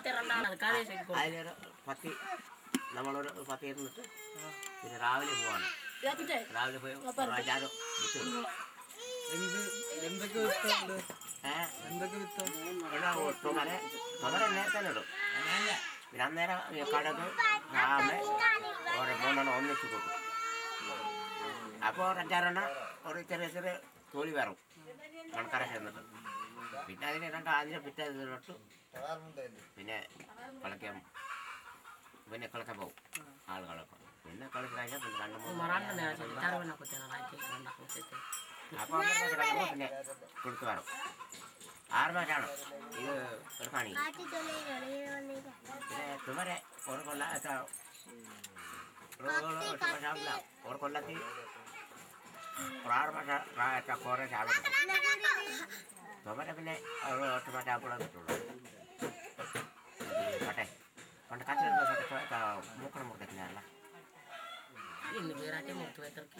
പത്ത് രണ്ടാണ് അത് കഥ ശരിക്കും അതിലൊരു പത്തി നമ്മളൊരു പത്തി ഇരുന്നിട്ട് പിന്നെ രാവിലെ പോവാണ് രാവിലെ പോയി അഞ്ചാറ് വിത്ത് ഇടും. എന്ത് എന്തൊക്കെ വിത്തുണ്ട് ഏഹ് എന്തൊക്കെ വിത്താ ഇവിടെ തുമര തുമര നേരത്തെ തന്നെ ഇടും പിന്നെ അന്നേരം ഈ കടക് രാമ ഒരു മൂന്നെണ്ണം ഒന്നിച്ച് കൂട്ടും അപ്പോൾ ഒരു അഞ്ചാറെണ്ണം ഒരു ചെറിയ ചെറിയ തോലി വരും മൺകര ചെന്നിട്ട് പിന്നെ അതിന് രണ്ട് അതിനെ പിറ്റേ ഇതിലോട്ട് പിന്നെ കളിക്കാൻ പിന്നെ കളിക്കാൻ പോകും ആളുകളൊക്കെ പിന്നെ കളിച്ച് കഴിഞ്ഞാൽ പിന്നെ രണ്ട് മൂന്ന് മറാണ്ട് തറവണ്ണ കുത്തിയാണ് റാക്കി രണ്ടാക്കും അപ്പോൾ അങ്ങനെ കിടക്കുമ്പോൾ പിന്നെ കൊടുത്തു വരും ആറ് മാറ്റാണ് ഇത് എടുക്കാണി പിന്നെ തുമരെ ഒരു കൊല്ല എത്ര ഒരു കൊല്ലത്തിൽ ഒരു ആറ് മാസം പ്രായത്തെ കുറേ ചാവ തുമര പിന്നെ ഒരു എട്ട് മാസം ആകുമ്പോഴേ കിട്ടുള്ളൂ കട്ടെ പണ്ട് കത്തിരുന്ന മൂക്കണം മുറിക്കുന്നതല്ല ഇന്ന് പേരാറ്റം മുറിച്ച് വെത്തർക്ക്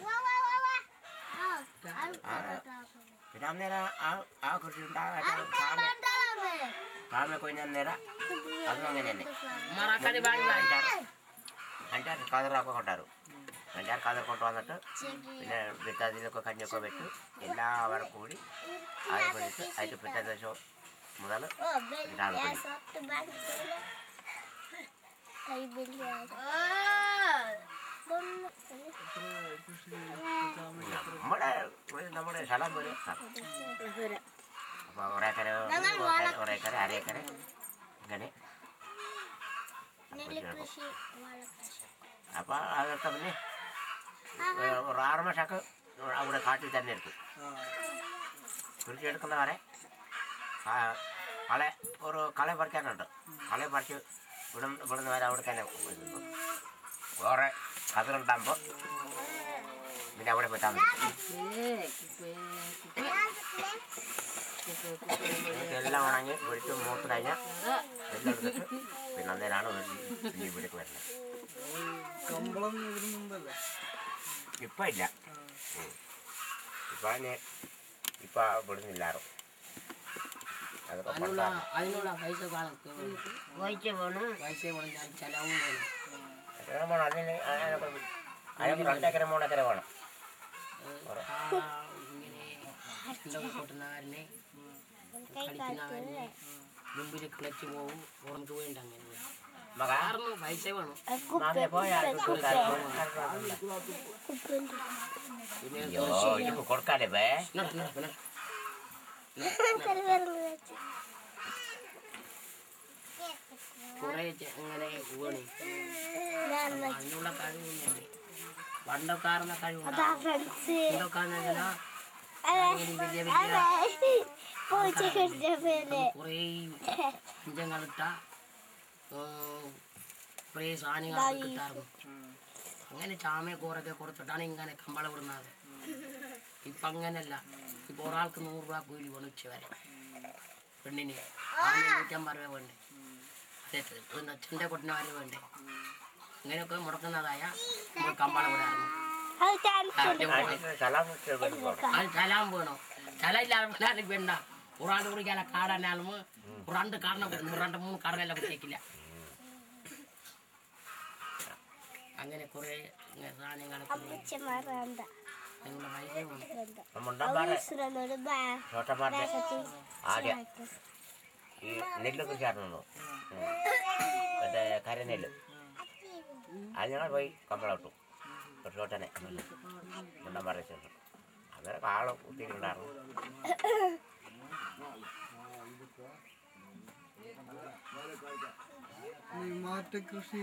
പിന്നെ അന്നേരം ആ ആ കൃഷി ഉണ്ടാകാൻ കാമ കാമ കൊഞ്ഞ അന്നേരം അതും അങ്ങനെ തന്നെ മറാക്കാതി ബാടി ബാടി അഞ്ചാറ് കതിറൊക്കെ കൊണ്ടുവരും അഞ്ചാറ് കതിർ കൊണ്ടുവന്നിട്ട് പിന്നെ വിത്തതിലൊക്കെ കഞ്ഞൊക്കെ വെച്ച് എല്ലാവരും കൂടി അത് പണിച്ച് അതിൻ്റെ പിറ്റേ ദിവസം മുതൽ രാവിലെ പണി നമ്മുടെ നമ്മുടെ സ്ഥലം പോലെ അപ്പോൾ ഒരേക്കര ഒരേക്കര അരേക്കര ഇങ്ങനെ അപ്പോൾ അതൊക്കെ പിന്നെ ഏഹ്, ഒരു ആറ് മാസമൊക്കെ അവിടെ കാട്ടിൽ തന്നെ എടുക്കും കൃഷി എടുക്കുന്നവരെ ആ, കള ഒരു കള പറിക്കാനുണ്ട് കള പറിച്ച് ഇവിടെ ഇവിടുന്ന് വരെ അവിടെ തന്നെ വരുന്നു. വേറെ കതിറുണ്ടാകുമ്പോൾ പിന്നെ അവിടെ പോയി താമസിക്കും എല്ലാം ഉണങ്ങി വെളിച്ച് മൂത്ത് കഴിഞ്ഞാൽ എല്ലാം എടുത്തിട്ട് പിന്നെ അന്നേരമാണ് പിന്നെ ഇവിടേക്ക് വരുന്നത് കമ്പളം ഇടുന്നുണ്ടല്ലോ ഇപ്പം ഇല്ല ഇപ്പം അതിന് ഇപ്പം വിടുന്നില്ലാറോ അതൊക്കെ അതിനുള്ള പണ്ടാണ്. അതിനുള്ള പൈസ കാണും വൈറ്റ് വേണം പൈസ വേണം ഞാൻ ചെലവും വേണം എത്ര വേണം അതിന് അതിനൊക്കെ അതിനൊക്കെ രണ്ടേക്കര മൂന്നേക്കര വേണം ആ, ഇങ്ങനെ ഇതൊക്കെ കൂട്ടുന്നവരനെ കളിക്കുന്നവരനെ മുമ്പിൽ കളിച്ച് പോകും ഉറങ്ങ് വേണ്ട അങ്ങനെ മക കാരണം പൈസ വേണം മാമിയെ പോയാൽ പിന്നെ അയ്യോ ഇതിപ്പോ കൊടുക്കാല്ലേ ബേ നട, നട, നട. കുറേ ചെ- അങ്ങനെ വീണ് അതിനുള്ള കഴിവുണ്ട് പണ്ടൊക്കാറുന്ന കഴിവുണ്ട് പണ്ടൊക്കെ വലിയ വലിയ കുറേ അഞ്ചങ്ങളിട്ട കുറേ സാധനങ്ങൾ കിട്ടാറുണ്ട് അങ്ങനെ ചാമയെ കൂറൊക്കെ കൊടുത്തിട്ടാണ് ഇങ്ങനെ കമ്പള വിടുന്നത് ഇപ്പം അങ്ങനല്ല ഇപ്പൊ ഒരാൾക്ക് നൂറ് രൂപ കൂലി വേണം ഉച്ച വരെ പെണ്ണിന് ആണിന് നൂറ്റമ്പത് രൂപ വേണ്ടേ അതെ പിന്നെ അച്ഛൻ്റെ കൊട്ടിനവര് വേണ്ടേ ഇങ്ങനെയൊക്കെ മുടക്കുന്നതായ നമ്മൾ കമ്പള വിടാറുണ്ട് സലാം കൊടുക്കണം അത് ചലാൻ വേണം ചല ഇല്ലാതെ വേണ്ട ഒരാണ്ട് കുടിക്കാല കാടനാലും രണ്ട് കാരണ കൊടുക്കും രണ്ട് മൂന്ന് കാടനെല്ലാം കുടിക്കില്ല അങ്ങനെ കുറെ സാധനങ്ങളൊക്കെ നിങ്ങളുടെ പൈസ വേണം മുണ്ടന്മാരെ ചോട്ടന്മാരുടെ ആദ്യം ഈ നെല്ല് കൃഷിയായിരുന്നു മറ്റേ കരനെല്ല് അത് ഞങ്ങൾ പോയി കമ്പളം ഇട്ടു ഒരു ചോട്ടനെ മുണ്ടന്മാരുടെ ചേർത്ത് അന്നേരം ആള് കുത്തിയിട്ടുണ്ടായിരുന്നു ഈ മാറ്റകൃഷി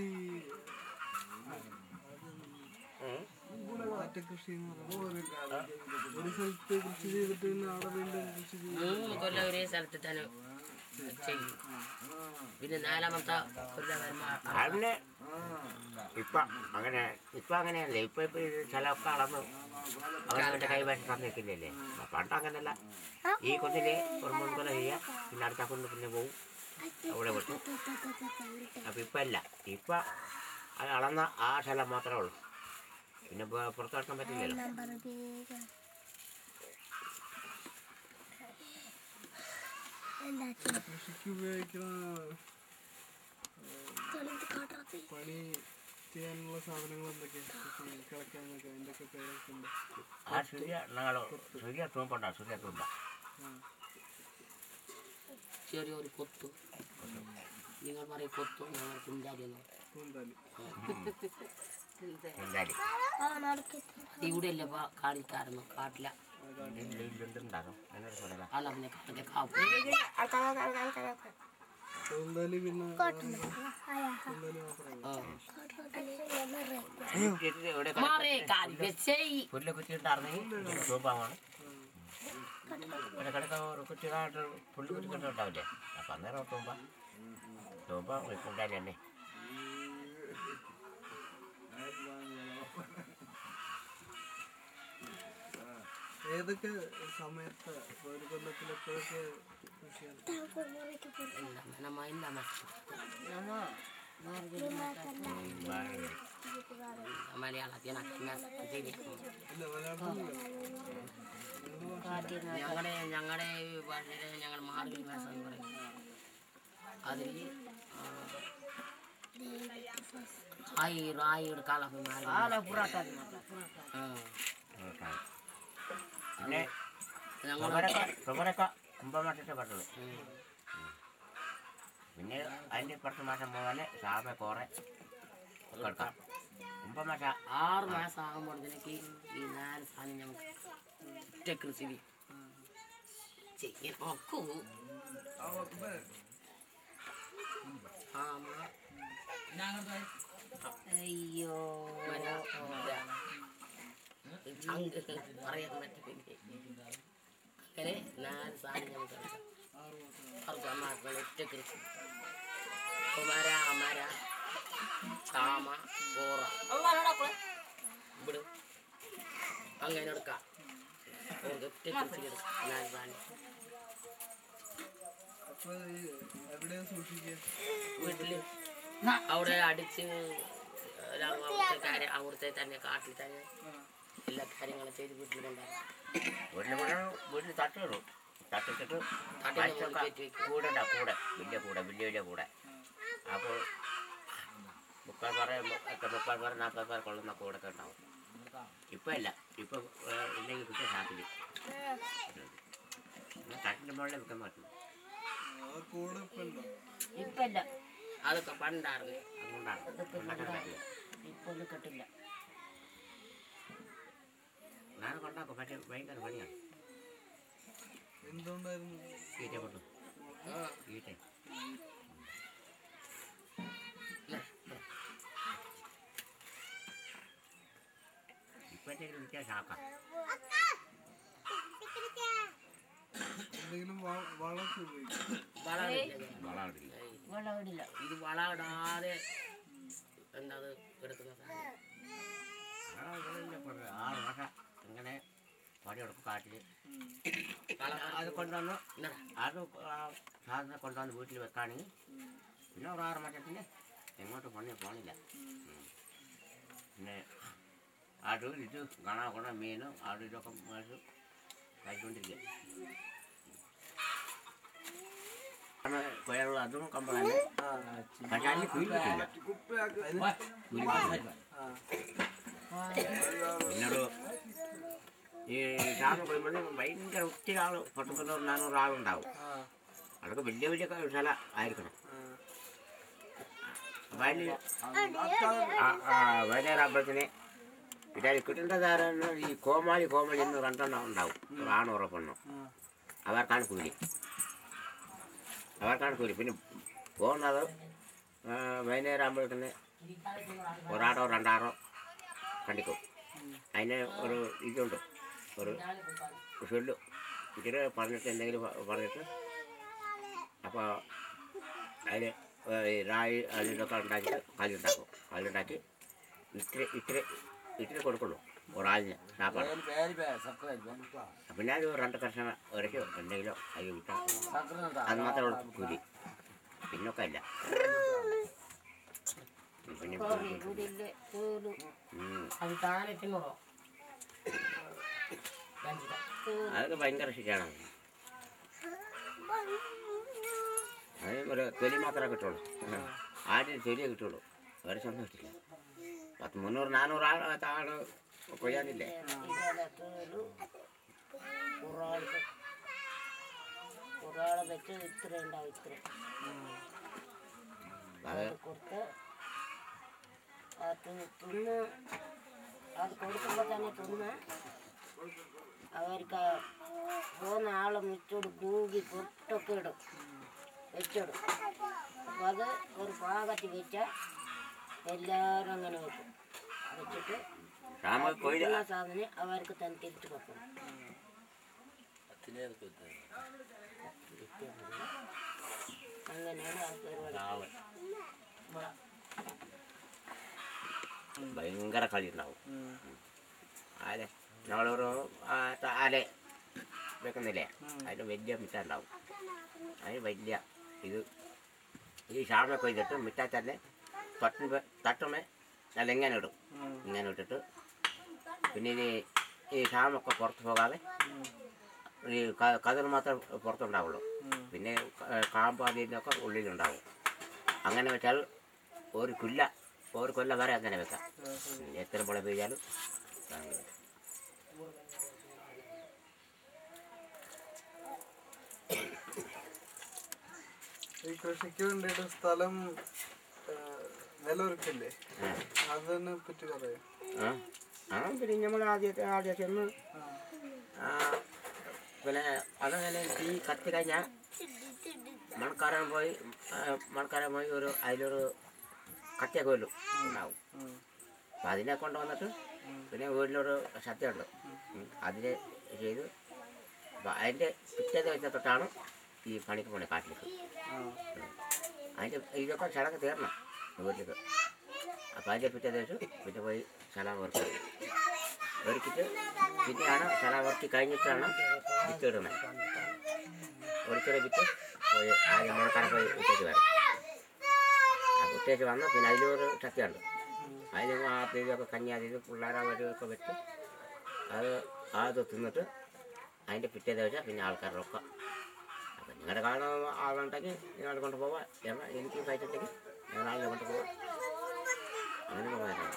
ഉം. മാറ്റകൃഷി എന്ന് പറയുമ്പോൾ ഒരു സ്ഥലത്ത് കൃഷി ചെയ്തിട്ട് പിന്നെ അവിടെ വീണ്ടും കൃഷി ചെയ്യും മൂന്ന് കൊല്ലം ഒരേ സ്ഥലത്ത് തന്നെ ചെയ്യും പിന്നെ നാലാമത്തെ കൊല്ലം വരുമ്പോൾ അതിന് ഇപ്പൊ അങ്ങനെ ഇപ്പൊ അങ്ങനെയല്ല ഇപ്പൊ ഇപ്പൊ ഇത് ചിലൊക്കെ അളന്ന് അവനവന്റെ കൈവശം തന്നേക്കില്ലല്ലേ പണ്ട് അങ്ങനല്ല ഈ കൊന്നില് ഒരു മൂന്ന് കൊല്ലം ചെയ്യാം പിന്നെ അടുത്ത കൊന്ന് പിന്നെ പോവും അവിടെ വിട്ടു അപ്പൊ ഇപ്പൊ അല്ല ഇപ്പൊ അത് അളന്ന ആ സ്ഥലം മാത്രമേ ഉള്ളൂ പിന്നെ ഇപ്പൊ പുറത്തിറക്കാൻ പറ്റില്ലല്ലോ കൃഷിക്ക് ഉപയോഗിക്കുന്ന പണി ചെയ്യാനുള്ള സാധനങ്ങൾ എന്തൊക്കെയാണ് കിളയ്ക്കാനൊക്കെ എന്തൊക്കെ പേരൊക്കെ ഉണ്ട് ആ സൂര്യ ഞങ്ങൾ സൂര്യ തൂമ്പുണ്ടോ സൂര്യ തൂമ്പ ചെറിയൊരു കൊത്തു നിങ്ങൾ പറയും കൊത്തു ഞങ്ങൾ കുഞ്ചാരി എന്ന് പറയും. പൂന്താലി എന്തായാലും ഇവിടെ അല്ലേ ഇപ്പൊ കാണിച്ചായിരുന്നു കാട്ടില ഇല്ലുണ്ടാകും എന്നൊരു சொல்லுங்க അല്ല പിന്നെ കാട്ടിലെ കാവ് പൂന്താലി പിന്നെ പൂന്താലി മാത്രമേ ഇവിടെ മാറേ കാരി വെച്ചേയ് പുല്ല് കുത്തിയിട്ടായിരുന്നെങ്കിൽ തൂമ്പാമാണ് ഇടക്കിടക്ക് ഒരു കുറ്റികളായിട്ട് പുല്ല് കുത്തിക്കൊണ്ടുണ്ടാവില്ലേ അപ്പം അന്നേരം തൂമ്പ തൂമ്പ ഉണ്ടായാലും തന്നെ ഏതൊക്കെ സമയത്ത് ഇപ്പൊ ഒരു കൊല്ലത്തിൽ എപ്പോഴൊക്കെ കൃഷിയാണ് ഇല്ല മൈൻഡ് മലയാളത്തിനൊക്കെ ശരിയാണ് ഇല്ല മലയാളത്തിലില്ല ഞങ്ങളുടെ ഞങ്ങളുടെ ഭാഷയിലെ ഞങ്ങൾ മാർഗി ഭാഷ എന്ന് പറയും അതിൽ റായി റായിയുടെ കാലം മാർഗി പിന്നെ ഞങ്ങൾ തുമരക്ക തുമരക്ക കുംഭമാറ്റത്തെ പട്ടത് പിന്നെ അതിൻ്റെ പത്ത് മാസം മുതൽ സാമ കോറെ കേൾക്കാം കുംഭമാറ്റ ആറ് മാസം ആകുമ്പോഴത്തേക്ക് ഈ നാല് സാധനം ഞങ്ങൾക്ക് ഒറ്റ കൃഷി ചെയ്യാൻ നോക്കൂ ആമ അയ്യോ മര, ഇതാ. ചങ്ക് പറയാൻ പറ്റില്ല അങ്ങനെ നാല് സാധനം ഞങ്ങൾക്ക് എടുക്കാം. ആറ് മാസം ഒറ്റ കൃഷി മര അമര ചാമ കോറ ഇവിടെ അങ്ങനെ എടുക്കാം ഒരു ഒറ്റ കൃഷി എടുക്കാം നാല് സാധനം അപ്പൊ ഈ എവിടെയാ സൂക്ഷിക്കുക വീട്ടില് അവിടെ അടിച്ച് എല്ലാം അവിടുത്തെ കാര്യം അവിടുത്തെ തന്നെ കാട്ടിൽ തന്നെ എല്ലാ കാര്യങ്ങളും ചെയ്ത് വീട്ടിൽ കൊണ്ടുവരാം വീട്ടിൽ കൂടെ വീട്ടിൽ തട്ടിടും തട്ടിച്ചിട്ട് തട്ടിന്റെ മുകളിൽ പൈസയൊക്കെ കയറ്റി വെക്കും. കൂടെ ഉണ്ടാവും കൂടെ വലിയ കൂടെ വലിയ വലിയ കൂടെ അപ്പോൾ മുക്കാൽ പറ ഒക്കെ മുക്കാൽ പറ നാൽപ്പത് പേർ കൊള്ളുന്ന കൂടൊക്കെ ഉണ്ടാവും ഇപ്പം ഇല്ല ഇപ്പം ഇല്ലെങ്കിൽ കിട്ടിയ ഷാപ്പിൽ തട്ടിൻ്റെ മുകളിൽ വിൽക്കാൻ പറ്റും ആ കൂടെ ഇപ്പൊ ഉണ്ടോ ഇപ്പല്ല അതൊക്കെ പണ്ടായിരുന്നു അതുകൊണ്ടാണ് ഉണ്ടാക്കാൻ പറ്റില്ല ഇപ്പൊ കിട്ടില്ല ഞാൻ കൊണ്ടാക്കും പക്ഷേ ഭയങ്കര പണിയാണ് എന്തുകൊണ്ടായിരുന്നു ഈറ്റ കൊണ്ടു ഈറ്റ ഇപ്പോഴത്തേക്കും വിൽക്കാൻ ഷാക്കാം എന്തെങ്കിലും വ- വളമൊക്കെ ഉപയോഗിക്കും വളമില്ല വളമിടില്ല വെള്ളമിടില്ല ഇത് വളമിടാതെ എന്താ അത് എടുക്കുന്ന സാധനം ആറ് മാസം ഇങ്ങനെ പണിയെടുക്കും കാട്ടിൽ വളം അത് കൊണ്ടുവന്ന് ഇന്നടാ. അത് ആ സാധനം കൊണ്ടുവന്ന് വീട്ടിൽ വെക്കുകയാണെങ്കിൽ പിന്നെ ഒരു ആറ് മാസത്തിന് എങ്ങോട്ട് പണി പോണില്ല ഉം. പിന്നെ അത് ഇത് കാണാൻ കൊണ്ട മീനും അത് ഇതൊക്കെ മേടിച്ച് കഴിച്ചുകൊണ്ടിരിക്കുക കുയറുള്ള അതും കമ്പളാണ് പക്ഷേ അതിൽ കുയിൽ കിട്ടില്ല പിന്നൊരു ഈ ക്ഷാമം കൊയ്യുമ്പോൾ ഭയങ്കര ഒത്തിരി ആൾ പത്ത് പത്ത് നാനൂറ് ആളുണ്ടാവും അതൊക്കെ വലിയ വലിയ സ്ഥല ആയിരിക്കണം അപ്പം അതിൽ വൈകുന്നേരമാകുമ്പോഴത്തേന് പിന്നെ അതിൽ കിട്ടേണ്ടതാരാണ് ഈ കോമാളി കോമാളി എന്ന് രണ്ടെണ്ണം ഉണ്ടാവും ഒരു ആണും ഒരു പെണ്ണും അവർക്കാണ് കൂലി അവർക്കാണ് കൂലി പിന്നെ പോകുന്നത് ആ, വൈകുന്നേരം ആകുമ്പോഴത്തേന് ഒരാടോ രണ്ടാറോ കണ്ടിക്കും അതിന് ഒരു ഇതുണ്ട് ഒരു ചൊല്ലു ഇച്ചിരി പറഞ്ഞിട്ട് എന്തെങ്കിലും പ- പറഞ്ഞിട്ട് അപ്പോൾ അതിൽ റായി അതിലൊക്കെ ഉണ്ടാക്കിയിട്ട് കല്ലുണ്ടാക്കും കല്ലുണ്ടാക്കി ഇത്തിരി ഇത്തിരി ഇത്തിരി കൊടുക്കുള്ളൂ ഒരാളിന് സാപ്പാട് പിന്നെ അത് രണ്ട് കർഷക ഇറക്കിയോ എന്തെങ്കിലും അതിൽ വിട്ടാൽ അത് മാത്രമേ ഉള്ളൂ കൂലി പിന്നൊക്കെ ഇല്ല പിന്നെ കൂടിയില്ലേ കൂലു ഉം. അത് താനെ തിന്നോളോ അതൊക്കെ ഭയങ്കര ശരിയാണ് അത് ഒരു തൊലി മാത്രമേ കിട്ടുള്ളൂ ഉം. ആടിന് ചെറിയ കിട്ടുള്ളൂ വേറെ ശമ്പളം കിട്ടില്ല പത്ത് മുന്നൂറ് നാനൂറ് ആൾ ആള് കൊയ്യാനില്ലേ ഇതിനകത്ത് ഒരാൾക്ക് ഒരാളെ വെച്ച് ഇത്ര ഉണ്ടാവും ഇത്ര അത് അത് കൊടുത്ത് അത് തിന്ന് അത് കൊടുക്കുമ്പോൾ തന്നെ തിന്ന് അവർക്ക് പോകുന്ന ആളെ മിച്ചോട് കൂകി പൊട്ടൊക്കെ ഇടും വെച്ചിടും അപ്പോൾ അത് ഒരു പാകത്തിൽ വെച്ചാൽ എല്ലാവരും അങ്ങനെ വെക്കും വെച്ചിട്ട് രാമ കൊയ്ത കിട്ടുന്ന സാധനം അവർക്ക് തന്നെ തിരിച്ചു കൊടുക്കണം അങ്ങനെയാണ് ആ പരിപാടി ഭയങ്കര കളി ഉണ്ടാവും ആലെ നമ്മളൊരു ആ, ത- ആലെ വെക്കുന്നില്ലേ അതിന് വലിയ മിറ്റ ഉണ്ടാവും അതിന് വലിയ ഇത് ഈ ഷാമ കൊയ്തിട്ട് മിറ്റ തന്നെ തട്ടുമ്പ തട്ടുമേ നല്ല ഇങ്ങനെ ഇടും ഇങ്ങനെ ഇട്ടിട്ട് പിന്നെ ഇനി ഈ ഷാമൊക്കെ പുറത്ത് പോകാതെ ഈ ക- കതിർ മാത്രം പുറത്തുണ്ടാവുള്ളൂ പിന്നെ ക- കാമ്പ് അതിനൊക്കെ ഉള്ളിലുണ്ടാവും അങ്ങനെ വെച്ചാൽ ഒരു കൊല്ല ഒരു കൊല്ലം വരെ അങ്ങനെ വെക്കാം എത്ര മുള പെയ്യാലും അങ്ങനെ. ഈ കൃഷിക്ക് വേണ്ടിയിട്ട് സ്ഥലം ആ, നിലമൊരുക്കില്ലേ ആ. അതിനെ പറ്റി പറയാം ആ ആ പിന്നെ നമ്മൾ ആദ്യത്തെ ആദ്യം ചെന്ന് ആ, പിന്നെ അതങ്ങനെ ഈ കത്തി കഴിഞ്ഞാൽ മൺകാരൻ പോയി ആ, മൺകാരൻ പോയി ഒരു അതിലൊരു കത്തിയൊക്കെ കൊല്ലും ഉണ്ടാവും അപ്പം അതിനെ കൊണ്ടുവന്നിട്ട് പിന്നെ വീട്ടിലൊരു സത്യമുണ്ട് ഉം. അതിനെ ചെയ്ത് അപ്പം അതിൻ്റെ പിറ്റേ ദിവസത്തെ തൊട്ടാണ് ഈ പണിക്ക് പോണേ കാട്ടിലേക്ക് അതിൻ്റെ ഇതൊക്കെ ചടങ്ങ് തീർണം വീട്ടിലേക്ക് അപ്പം അതിൻ്റെ പിറ്റേ ദിവസം പിന്നെ പോയി സ്ഥലം വറുക്കും ഒരുക്കിയിട്ട് പിന്നെയാണ് സ്ഥലം വറുക്കി കഴിഞ്ഞിട്ടാണ് വിത്ത് ഇടുന്നത് ഒരിക്കലെ വിത്ത് പോയി ആദ്യം മുളക്കാരെ പോയി വിട്ടേക്ക് വരും ആ വിട്ടേക്ക് വന്നാൽ പിന്നെ അതിലൊരു സത്യമുണ്ട് അതിന് ആ തീയതിയൊക്കെ കഞ്ഞി അത് പിള്ളേരെ വരുമൊക്കെ വെച്ച് അത് അത് തിന്നിട്ട് അതിൻ്റെ പിറ്റേ ദിവസം പിന്നെ ആൾക്കാരുടെ ഒക്കെ അപ്പം നിങ്ങളുടെ കാണുന്ന ആളുണ്ടെങ്കിൽ നിങ്ങൾ കൊണ്ട് പോവാം എന്നാൽ എനിക്ക് കഴിച്ചിട്ടെങ്കിൽ ഞാൻ ആളിനെ കൊണ്ട് പോവാം അങ്ങനെ പോകാനാണ്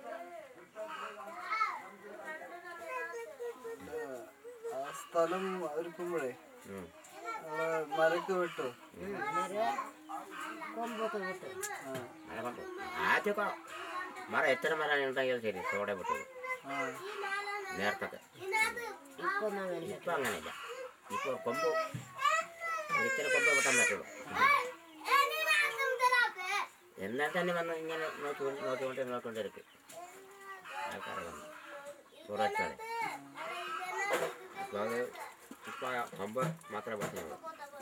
ആ സ്ഥലം ഒരുക്കുമ്പോഴേ ഉം. നമ്മളെ മരക്ക് വിട്ടു മര കൊമ്പൊക്കെ വിട്ട് ആ മഴ കൊണ്ട് ആദ്യമൊക്കെ മരം എത്ര മരം ഉണ്ടെങ്കിലും ശരി ചോടെ വിട്ടു ആ നേരത്തൊക്കെ ഇപ്പൊ ഒന്നും അങ്ങനെ ഇപ്പം അങ്ങനെയില്ല ഇപ്പോൾ കൊമ്പ് ഇത്തിരി കൊമ്പ് വെട്ടാൻ പറ്റുള്ളൂ എന്നാൽ തന്നെ വന്ന് ഇങ്ങനെ നോക്കി നോക്കിക്കൊണ്ട് നോക്കിക്കൊണ്ടിരിക്കും ആൾക്കാരെ വന്ന് കുറച്ചാതെ അപ്പോൾ അത് ഇപ്പോൾ കൊമ്പ് മാത്രമേ പറ്റുള്ളൂ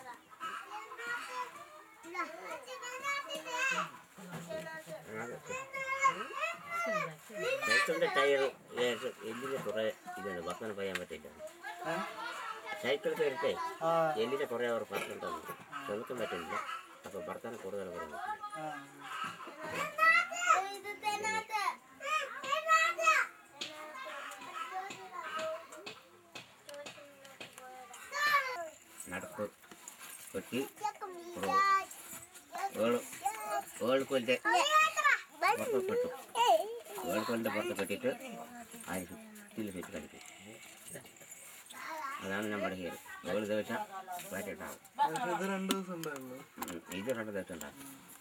സൈക്കിളിൻ്റെ ടയർ എല്ലിന് കുറേ ഇതുണ്ട് ഭക്ഷണം പറയാൻ പറ്റില്ല ഏ? സൈക്കിൾ കയറിട്ടേ ആ എല്ലിന് കുറേ അവർ പറഞ്ഞിട്ടുണ്ട് ചെറുക്കും പറ്റുന്നില്ല അപ്പോൾ ഭർത്താനം കൂടുതൽ പറയാൻ പറ്റില്ല ആ നടപ്പ് കൊട്ടി ഏഴ് ഏഴ് കൊല്ലിൻ്റെ പുറത്ത് കെട്ടും ഏഴ് കൊല്ലിൻ്റെ പുറത്ത് കെട്ടിയിട്ട് അതിന് ചുറ്റിൽ വെച്ച് കളിക്കും അതാണ് നമ്മുടെ ഹീറോ ഏഴ് ദിവസം പാറ്റുണ്ടാവും പക്ഷെ ഇത് രണ്ട് ദിവസം ഉണ്ടായുള്ളൂ ഉം, ഇത് രണ്ട് ദിവസം ഉണ്ടാവും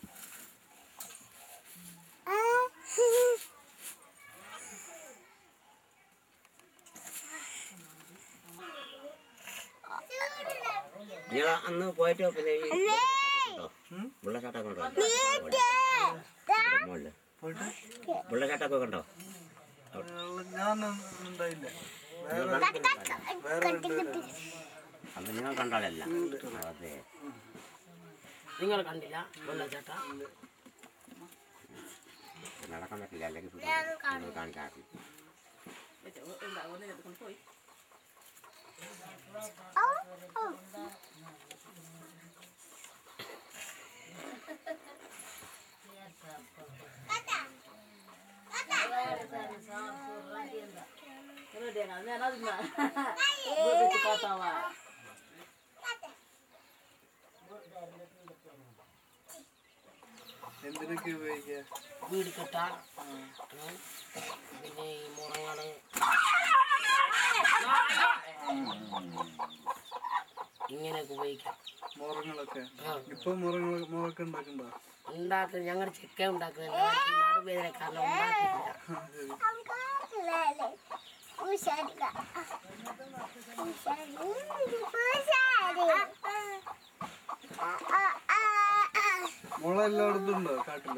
നിങ്ങൾ അന്ന് പോയിട്ട് പിന്നെ ഈ വെള്ളച്ചാട്ടമൊക്കെ ഉണ്ടോ മുകളിൽ പോയിട്ട് വെള്ളച്ചാട്ടമൊക്കെ ഉണ്ടോ ഞാൻ ഉണ്ടായില്ല വേറെ വേറെ രണ്ടുപേരായിരുന്നു. അന്ന് നിങ്ങൾ കണ്ടാലല്ല അതെ നിങ്ങൾ കണ്ടില്ല വെള്ളച്ചാട്ട നടക്കാൻ പറ്റില്ല അല്ലെങ്കിൽ പിന്നെ നിങ്ങൾ കാണിക്കാറില്ല എന്തിനൊക്കെ ഉപയോഗിക്കുക വീട് കെട്ടാൻ ഉം. പിന്നെ ഈ മുറങ്ങള് ഇങ്ങനെയൊക്കെ ഉപയോഗിക്കാം മുറങ്ങളൊക്കെ ആ. ഇപ്പൊ മുറങ്ങൾ മുറൊക്കെ ഉണ്ടാക്കണ്ടോ ഉണ്ടാക്കുന്നത് ഞങ്ങൾ ചിക്കൻ ഉണ്ടാക്കുന്നത് നടുവേദന കാരണം ഉണ്ടാക്കിയില്ല മുള എല്ലായിടത്തും ഉണ്ടോ കാട്ടില്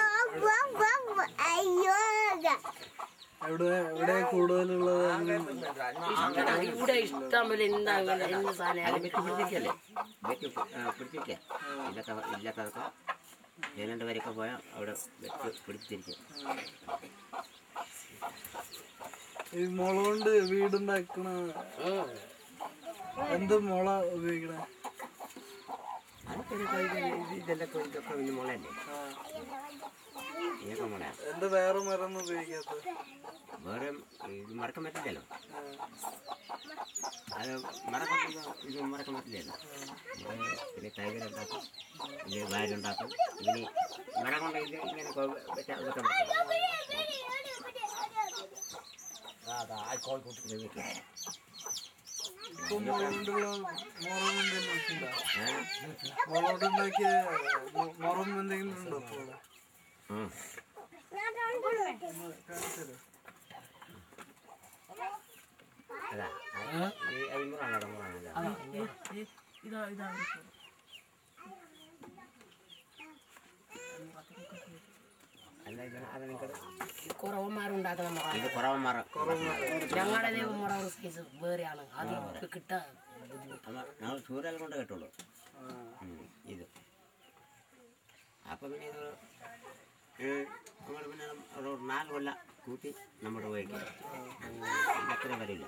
എവിടെ എവിടെ കൂടുതലുള്ളത് അങ്ങനെയൊന്നുമില്ല. അങ്ങനെ ഇവിടെ ഇഷ്ടം പോലെ എന്താ ഇങ്ങനെ എന്ത് സാധനം വെച്ച് പിടിച്ചിരിക്കല്ലേ വെച്ച് പിടിച്ചിരിക്കുക ഇല്ലാത്ത ഇല്ലാത്തതൊക്കെ ജനന്റെ വരെയൊക്കെ പോയാൽ അവിടെ വെച്ച് പിടിച്ചിരിക്കും ഈ മുള കൊണ്ട് വീടുണ്ടാക്കണ എന്ത് മുള ഉപയോഗിക്കണേ അതൊക്കെ ഒരു കൊയ്ത്ത് ഇത് ഇതെല്ലാം കൊയ്ത്തൊക്കെ വലിയ മുളയല്ലേ ആ. ഇതൊക്കെ മുളയാണ് എന്ത് വേറെ മരം ഉപയോഗിക്കാത്ത വേറെ ഇത് മറക്കാൻ പറ്റില്ലല്ലോ അത് മറക്കാൻ ഇത് മറക്കാൻ പറ്റില്ലല്ലോ നമ്മള് പിന്നെ തൈകളുണ്ടാക്കും ഇത് വയലുണ്ടാക്കും ഇനി മരം കൊണ്ട് ഇത് ഇങ്ങനെ കൊ- വെച്ചാൽ വെക്കാൻ പറ്റില്ല ഇത് വെക്കും. ഇപ്പൊ മുള കൊണ്ടുള്ള മുറം എന്തെങ്കിലും ഉണ്ടോ ഏ? മുള കൊണ്ടുണ്ടാക്കിയ മു- മുറം എന്തെങ്കിലും ഉണ്ടോ ഇപ്പൊ ഇവിടെ? ഉം. ഒന്ന് കാണിച്ച് തരുമോ? അതാ ഈ അയിമ്പറാണ് മുറാണ് ഇതാ ഇതാ അല്ല ഇത് അത് നിങ്ങൾക്ക് കുറവന്മാരുണ്ടാക്കുന്ന മുറ ഇത് കുറവ് മറ ഞങ്ങളുടെ മുറ ഒരു സൈസ് വേറെയാണ് അത് ഇപ്പൊ കിട്ടാൻ ബുദ്ധിമുട്ട് ഞങ്ങൾ ചൂരൽ കൊണ്ട് കേട്ടുള്ളൂ ആ. ഉം, ഇത് അപ്പം പിന്നെ ഇത് ഏ, നമ്മൾ പിന്നെ ഒരു നാല് കൊല്ല കൂട്ടി നമ്മൾ ഉപയോഗിക്കാം ഉം, അത്ര വരില്ല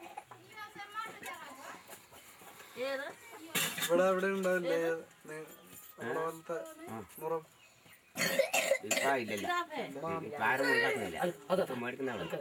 ഇവിടെ എവിടെ ഉണ്ടാവില്ലേ നി- നമ്മുടെ പോലത്തെ മുറം ഇപ്പം ഇല്ലല്ല ഇപ്പം ആരും ഉണ്ടാക്കുന്നില്ല ഇപ്പം മേടിക്കുന്നവള്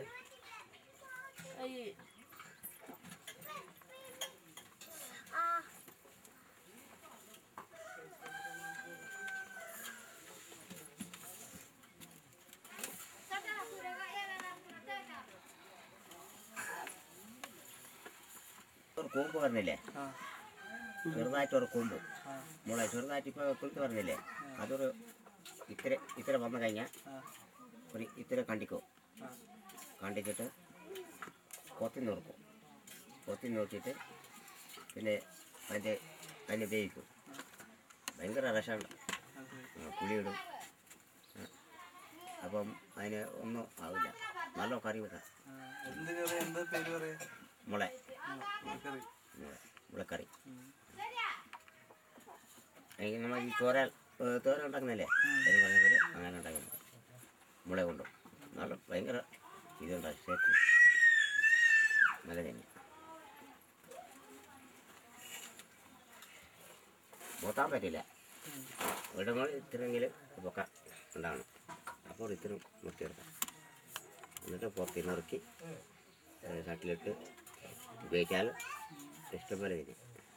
ഒരു കൂമ്പ് പറഞ്ഞില്ലേ ആ ചെറുതായിട്ടൊരു കൂമ്പ് മുള ചെറുതായിട്ട് ഇപ്പോൾ കുളിച്ച് പറഞ്ഞില്ലേ അതൊരു ഇത്ര ഇത്ര വന്നു കഴിഞ്ഞാൽ ആ ഒരു ഇത്ര കണ്ടിക്കും ആ കണ്ടിച്ചിട്ട് കൊത്തി നോക്കും കൊത്തി നോക്കിയിട്ട് പിന്നെ അതിൻ്റെ അതിനെ വേവിക്കും ഭയങ്കര രസമുണ്ട് അതെ. ആ, പുളിയിടും ആ. അപ്പം അതിന് ഒന്നും ആവില്ല നല്ല കറി വെക്കാം ആ, എന്ത് കറി എന്താ പേര് പറയാ മുള ആ, കറി മുള മുളക്കറി ഉം. എനിക്ക് നമ്മൾ ഈ തോര തോര ഉണ്ടാക്കുന്നില്ലേ അതിന് പറഞ്ഞ പോലെ അങ്ങനെ ഉണ്ടാക്കുന്നു മുള കൊണ്ടും നല്ല ഭയങ്കര ഇതുണ്ടാകും സേഫ്റ്റി നല്ല തന്നെ പൊത്താൻ പറ്റില്ല ഇടങ്ങൾ ഇത്രയെങ്കിലും പൊക്ക ഉണ്ടാവണം അപ്പോൾ ഇത്ര മുട്ടിയെടുക്കാം എന്നിട്ട് പുറത്ത് നിറക്കി ചട്ടിലിട്ട് ഉപയോഗിച്ചാൽ ഇഷ്ടംപോലെ വരും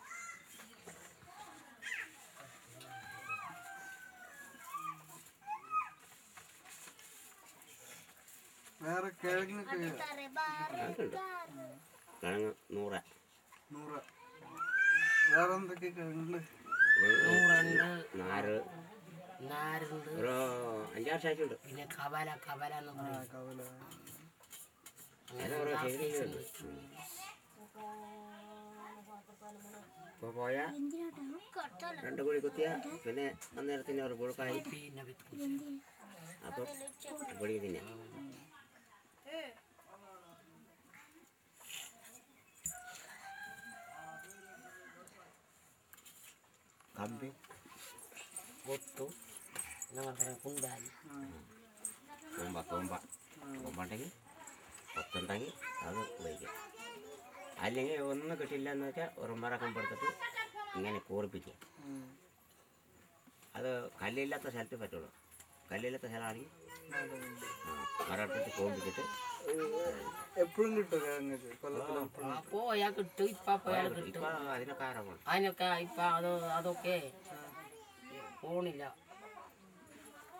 വേറെ കിഴങ്ങൊക്കെ അതുണ്ട് കിഴങ്ങ് നൂറ് നൂറ് വേറെ എന്തൊക്കെ കിഴങ്ങുണ്ട് നൂറുണ്ട് നാര് നാരുണ്ട് ഒരു അഞ്ചാറ് സൈസുണ്ട് പിന്നെ കവല കവല എന്ന് ആ പറയും കവല അത് ഓരോ സൈസിലുണ്ട് ഇപ്പോൾ പോയാൽ രണ്ട് കുഴി കുത്തിയ പിന്നെ അന്നേരത്തിന് ഒരു പുഴുക്കായി പിന്നെ വിത്ത് അപ്പോൾ പൊടി തിന്നെ കമ്പി കൊത്തു ഞങ്ങളുടെ കുണ്ടാലി കൂമ്പ കൂമ്പ കൂമ്പുണ്ടെങ്കിൽ കൊത്തുണ്ടെങ്കിൽ അത് ഉപയോഗിക്കാം അല്ലെങ്കിൽ ഒന്നും കിട്ടില്ല എന്ന് വെച്ചാൽ ഒരു മര കമ്പെടുത്തിട്ട് ഇങ്ങനെ കൂറിപ്പിക്കുക ഉം. അത് കല്ലില്ലാത്ത സ്ഥലത്ത് പറ്റുള്ളൂ കല്ലില്ലാത്ത സ്ഥലമാണെങ്കിൽ അതെ. മരം എടുത്തിട്ട് കൂമ്പിച്ചിട്ട് എപ്പോഴും കിട്ടും കിഴങ്ങൊക്കെ കൊല്ലത്തിൽ ആ പോയാ കിട്ടും ഇപ്പൊ പോയാൽ കിട്ടും ഇപ്പം അതിനൊക്കെ ആരാണ് അതിനൊക്കെ ഇപ്പൊ അത് അതൊക്കെ പോണില്ല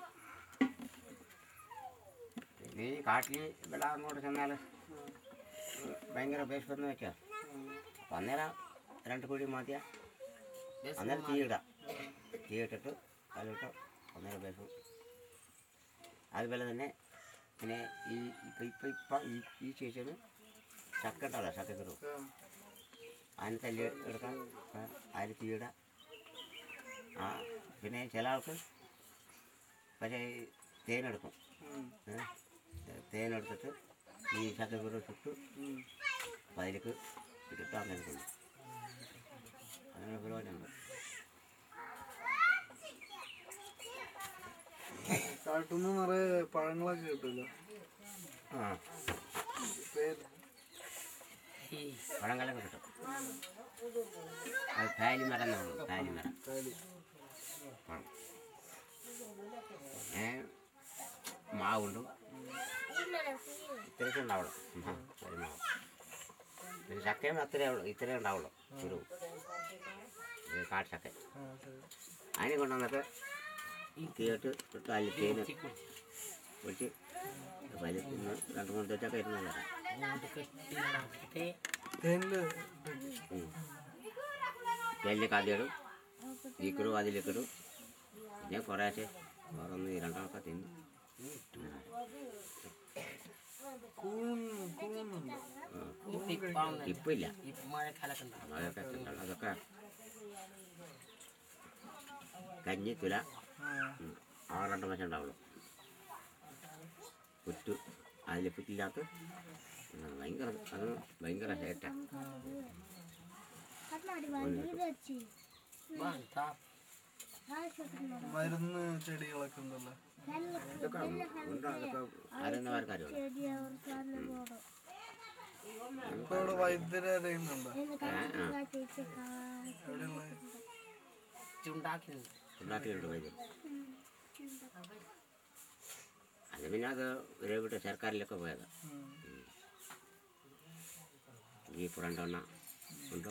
നീ കാട്ടിൽ ഇവിടെ അങ്ങോട്ട് ചെന്നാൽ ഭയങ്കര വിശപ്പെന്ന് വെച്ചാൽ അപ്പം അന്നേരം രണ്ട് കുഴി മതിയാ അന്നേരം തീയിടാം തീയിട്ടിട്ട് അതിലിട്ട് അന്നേരം വിശപ്പ് അതുപോലെ തന്നെ പിന്നെ ഈ ഇപ്പം ഇപ്പം ഇപ്പം ഈ ഈ സീസണ് ചക്ക ഉണ്ടല്ലോ ചക്കക്കിടും അതിന് തല്ലി എടുക്കാം ആ, അതിന് തീയിടാം ആ പിന്നെ ചില ആൾക്ക് പക്ഷേ ഈ തേനെടുക്കും ഏ? തേനെടുത്തിട്ട് ഈ ചക്കക്കുരു ചുട്ട് അപ്പം അതിലേക്ക് ഇട്ടിട്ട് അങ്ങനെ തിന്നും അങ്ങനെ പരിപാടിയുണ്ട് കാട്ടുന്ന നിറയെ പഴങ്ങളൊക്കെ കിട്ടില്ല ആ പേര് ഈ പഴങ്ങളൊക്കെ കിട്ടും അത് പാലി മരം എന്ന് പറയും പാലി മരം കാലി ആ. ഏ മാവുണ്ട് ഇത്രയൊക്കെ ഉണ്ടാവുള്ളൂ ആ, ഒരു മാവ് പിന്നെ ചക്കയും അത്രയേ ഉള്ളൂ ഇത്രയേ ഉണ്ടാവുള്ളൂ ഒരു ഇത് കാട്ടുചക്ക ആ ശരി അതിനെ കൊണ്ടുവന്നിട്ട് തീയിട്ട് ഇട്ട് അതിൽ തേന് കുടിച്ച് ഒഴിച്ച് അതിൽ തിന്ന് രണ്ട് മൂന്ന് തെറ്റൊക്കെ ഇരുന്ന് തരാം അങ്ങോട്ട് കെട്ടി നടത്തിയിട്ട് തേനില് തേനിലേക്ക് ആദ്യം ഇടും ഈക്കിടും അതിലേക്കിടും പിന്നെ കുറേശ്ശെ ഓരോന്ന് ഈ രണ്ടാമൊക്കെ തിന്ന് കൂണ് കൂണുണ്ട് ഇപ്പം ഇപ്പം ഇല്ല ഇപ്പം മഴക്കാലൊക്കെ ഉണ്ടാവും അതൊക്കെ തിന്നണം. അതൊക്കെ കഞ്ഞി തുല ആ ഉം, ആ രണ്ട് മശം ഉണ്ടാവുള്ളൂ പുറ്റു അതിൽ പുറ്റില്ലാത്ത ഉം, ഭയങ്കര അത് ഭയങ്കര ഹേറ്റാണ് വാ, മരുന്ന് ചെടികളൊക്കെ ഉണ്ടല്ലോ ഇതൊക്കെ ഉണ്ട് അതൊക്കെ അറിയുന്നവർക്ക് അറിയുള്ളൂ ഇപ്പൊ ഇവിടെ വൈദ്യുതി അറിയുന്നുണ്ടോ എവിടെയുള്ള ഉണ്ടാക്കുന്നുണ്ട് ഉണ്ടാക്കിയിട്ടുണ്ട് വൈദ്യം അത് പിന്നെ അത് ഒരു വിട്ട് സർക്കാരിലൊക്കെ പോയത് ഈ രണ്ടെണ്ണ ഉണ്ട്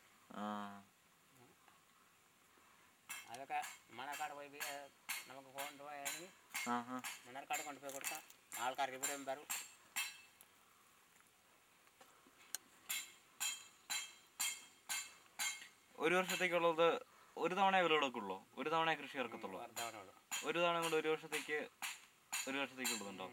അതൊക്കെ മണക്കാട് പോയി നമുക്ക് കൊണ്ടുപോയാണെങ്കിൽ മണർക്കാട് കൊണ്ടുപോയി കൊടുക്കാം ആൾക്കാർ ഇവിടെ വരും ഒരു വർഷത്തേക്കുള്ളത് ഒരു തവണ വിളവെടുക്കുള്ളൂ ഒരു തവണ കൃഷി ഇറക്കത്തുള്ളൂ വർദ്ധമാനമുള്ളൂ ഒരു തവണ കൊണ്ട് ഒരു വർഷത്തേക്ക് ഒരു വർഷത്തേക്കുള്ളതുണ്ടോ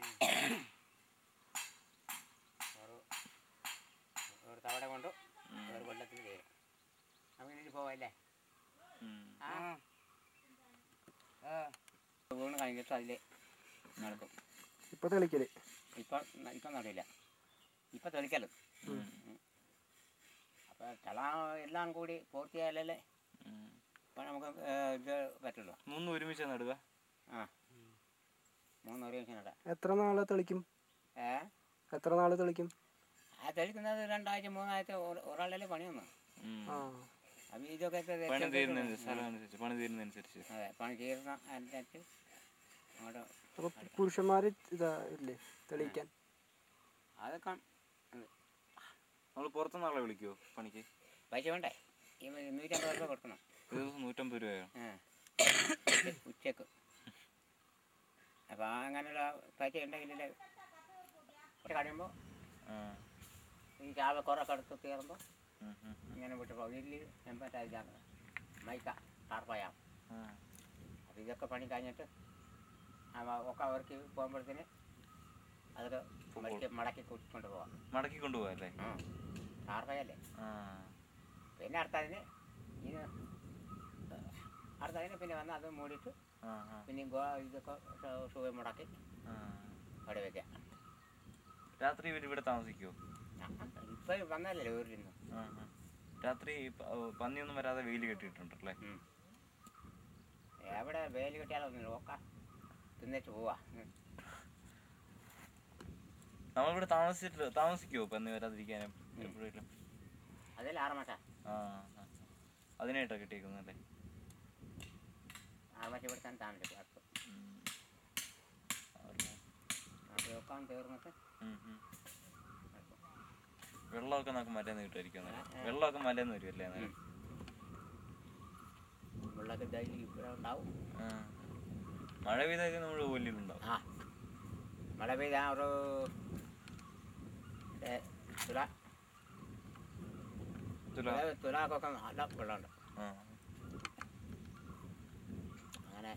ഒരു ഒരു തവണ കൊണ്ട് ഒരു കൊല്ലത്തിൽ തീരും നമുക്ക് ഇതിൽ പോവല്ലേ ഉം. വീണ് കഴിഞ്ഞിട്ട് അതിൽ നടക്കും ഇപ്പൊ തെളിക്കല് ഇപ്പം ഇപ്പം നടില്ല ഇപ്പം തെളിക്കലും അപ്പോൾ ചില എല്ലാം കൂടി പൂർത്തിയായാലല്ലേ ഉം. ഇപ്പം നമുക്ക് ഏ, ഇത് പറ്റുള്ളൂ മൂന്ന് ഒരുമിച്ച് നടുക ആ മൂന്ന് ഒരു നിമിഷം നടാം എത്ര നാളെ തെളിക്കും ഏ എത്ര നാളെ തെളിക്കും ആ തെളിക്കുന്നത് രണ്ടാഴ്ച മൂന്നാഴ്ച ഒ- ഒരാളല്ലേ പണി വന്നു ഉം. ആ അപ്പം ഇതൊക്കെ ഇത് പണി വെച്ചോണ്ട് തീരുന്നതനുസരിച്ച് സ്ഥലം അനുസരിച്ച് പണി തീരുന്നതനുസരിച്ച് അതെ പണി തീർന്ന അനുസരിച്ച് അങ്ങോട്ട് അപ്പൊ പുരുഷന്മാര് ഇതാ ഇല്ലേ തെളിയിക്കാൻ അതൊക്കെ നമ്മൾ പുറത്തുനിന്ന് ആളെ വിളിക്കുമോ പണിക്ക് പൈസ വേണ്ടേ ഈ നൂറ്റമ്പത് രൂപ കൊടുക്കണം ഒരു ദിവസം നൂറ്റമ്പത് രൂപയോ ആ ഉച്ചക്ക് അപ്പം അങ്ങനെയുള്ള പൈസ ഉണ്ടെങ്കിലല്ലേ കുറച്ച് കഴിയുമ്പോൾ ആ. ഈ ചാവ കുറൊക്കെ എടുത്ത് കയറുമ്പോൾ ഉം, ഉം, ഇങ്ങനെ വിട്ട് പോകും ഇതിൽ എൺപത്തഞ്ചാണ് മൈക്ക ടാർപ്പയാം ആ. അപ്പോൾ ഇതൊക്കെ പണി കഴിഞ്ഞിട്ട് അവ- ഒക്കെ അവർക്ക് പോകുമ്പോഴത്തേന് അതൊക്കെ മടക്കി മടക്കി കൂട്ടിക്കൊണ്ട് പോവാം മടക്കി കൊണ്ടുപോകാം അല്ലേ ആ ടാർപ്പയല്ലേ ആ. പിന്നെ അടുത്തതിന് ഇത് അടുത്തതിന് പിന്നെ വന്ന് അത് മൂടിയിട്ട് ആ, ആ, പിന്നെ ഗോ ഇതൊക്കെ ഷൂവ മുടക്കി ആ. അവിടെ വെക്കാം രാത്രി ഇവർ ഇവിടെ താമസിക്കുമോ ഇപ്പം വന്നല്ലേ ഊരിൽ നിന്ന് ആ, ആ. രാത്രി പ- ഓ, പന്നിയൊന്നും വരാതെ വെയിൽ കെട്ടിയിട്ടുണ്ടല്ലേ എവിടെ വേലി കെട്ടിയാലൊന്നും നോക്കാം തിന്നിട്ട് പോവാ ഉം. നമ്മളിവിടെ താമസിച്ചിട്ട് താമസിക്കുമോ പന്നി വരാതിരിക്കാനും എപ്പോഴും അതിൽ ആറ് മാസം ആ ആ. അതിനായിട്ടാ കിട്ടിയേക്കുന്നല്ലേ ആറ് മാസം ഇവിടെ തന്നെ താമസിക്കും അപ്പം ഉം. അപ്പോൾ നോക്കാൻ തീർന്നിട്ട് ഉം, ഉം. വെള്ളമൊക്കെ നമുക്ക് മലേന്ന് കിട്ടുമായിരിക്കും അന്നേരം വെള്ളമൊക്കെ മലേന്ന് വരുമല്ലേ അന്നേരം വെള്ളമൊക്കെ ഡെയിലി ഇവിടെ ഉണ്ടാവും ആ. മഴ പെയ്താൽ നമ്മൾ ഓലിലുണ്ടാവും ആ മഴ പെയ്താൽ ഒരു ഏ, തുല തുല തുല തുലാക്കൊക്കെ നല്ല വെള്ളമുണ്ട് ആ അങ്ങനെ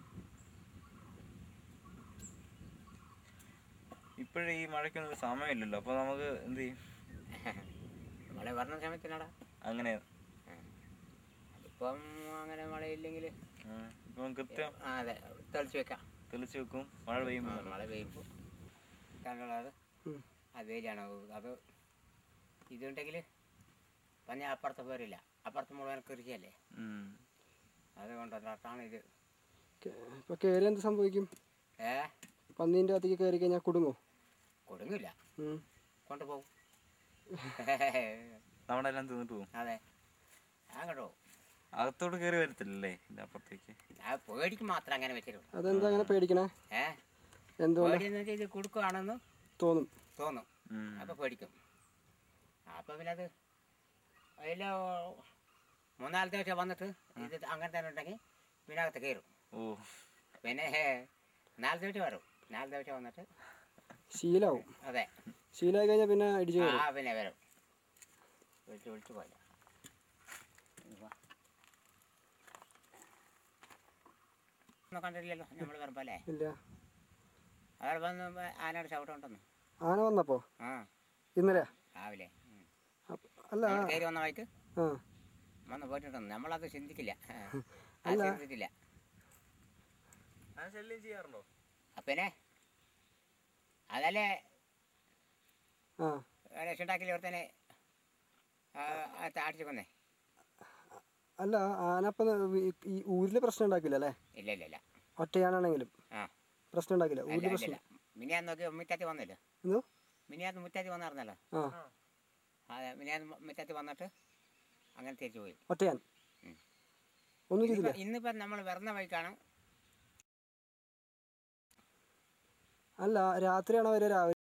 ഇപ്പോഴേ ഈ മഴയ്ക്കൊന്നും ഒരു സമയമില്ലല്ലോ അപ്പോൾ നമുക്ക് എന്ത് ചെയ്യും മഴ വരുന്ന സമയത്തിനാടാ അങ്ങനെ ഇപ്പം അങ്ങനെ മഴയില്ലെങ്കിൽ ആ, ഇപ്പം കൃത്യം ആ അതെ തെളിച്ച് വെക്കാം തെളിച്ച് വെക്കും മഴ പെയ്യുമ്പോൾ മഴ പെയ്യുമ്പോൾ കണ്ടുള്ളത് ഉം. അത് വേലിയാണ് അത് ഇതുണ്ടെങ്കിൽ പഞ്ഞ അപ്പുറത്ത് പേരില്ല അപ്പുറത്ത് മുഴുവൻ കൃഷിയല്ലേ ഉം. അതുകൊണ്ടാണ് ഇത് ഇപ്പൊ കയറി എന്ത് സംഭവിക്കും ഏ പന്നീൻ്റെ അകത്തേക്ക് കയറി കഴിഞ്ഞാൽ കുടുങ്ങോ കൊടുങ്ങില്ല ഉം. കൊണ്ടുപോകും നമ്മുടെ എല്ലാം തിന്നിട്ട് പോകും അതെ ആ കേട്ടോ അകത്തോട്ട് കയറി വരത്തില്ലല്ലേ ഇതിന്റെ അപ്പുറത്തേക്ക് ആ പേടിക്ക് മാത്രം അങ്ങനെ വെച്ചിട്ടുള്ളൂ അതെന്താ അങ്ങനെ പേടിക്കണേ ഏ എന്തുകൊണ്ട് പേടിയെന്ന് വെച്ചാൽ ഇത് കൊടുക്കുകയാണെന്ന് തോന്നും തോന്നും ഉം. അപ്പോൾ പേടിക്കും അപ്പോൾ പിന്നെ അത് അതിൽ മൂന്നാലത്തെ ദിവസം വന്നിട്ട് ഇത് അങ്ങനെ തന്നെ ഉണ്ടെങ്കിൽ പിന്നെ അകത്ത് കയറും ഓ പിന്നെ നാല് ദിവസം വരും നാല് ദിവസം വന്നിട്ട് ശീലാവും അതെ ശീലമായി കഴിഞ്ഞാൽ പിന്നെ ഇടിച്ചു ആ കയറും പിന്നെ വരും വിളിച്ച് വിളിച്ച് പോയില്ല ഒന്നും കണ്ടിട്ടില്ലല്ലോ നമ്മൾ വരുമ്പോൾ അല്ലേ ഇല്ല അയാൾ വന്ന് ആനയുടെ ചവിട്ടം ഉണ്ടെന്ന് ആന വന്നപ്പോ ആ ഇന്നലെ രാവിലെ ഉം. അപ്പ- അല്ല നമ്മൾ കയറി വന്ന വഴിക്ക് ആ വന്ന് പോയിട്ടുണ്ടെന്ന് നമ്മളത് ചിന്തിക്കില്ല ആ, ആ അല്ല. ചിന്തിച്ചില്ല ശല്യം ചെയ്യാറുണ്ടോ അപ്പനെ അതല്ലേ ആ രക്ഷണ്ടാക്കില്ല ഒരുത്തനെ താടിച്ചു കൊന്നേ അല്ല ആനപ്പം ഈ ഊരില് പ്രശ്നം ഉണ്ടാക്കില്ല അല്ലേ ഇല്ല ഇല്ല ഇല്ല ഒറ്റയാനാണെങ്കിലും ആ പ്രശ്നം ഉണ്ടാക്കില്ല അല്ല ഊരില് ഇല്ല പ്രശ്നം ഇല്ല മിനിയാന്ന് നോക്കി മുറ്റത്തി വന്നില്ല എന്തോ മിനിയാന്ന് മുറ്റത്തി വന്നായിരുന്നല്ലോ ആ അതെ മിനിയാന്ന് മുറ്റത്തി വന്നിട്ട് അങ്ങനെ തിരിച്ചു പോയി ഒറ്റയാൻ ഉം. ഒന്നും ചെയ്തില്ല ഇന്നിപ്പം ഇന്നിപ്പം നമ്മൾ വരുന്ന വഴിക്കാണ് അല്ല രാത്രിയാണോ വരെ രാവിലെ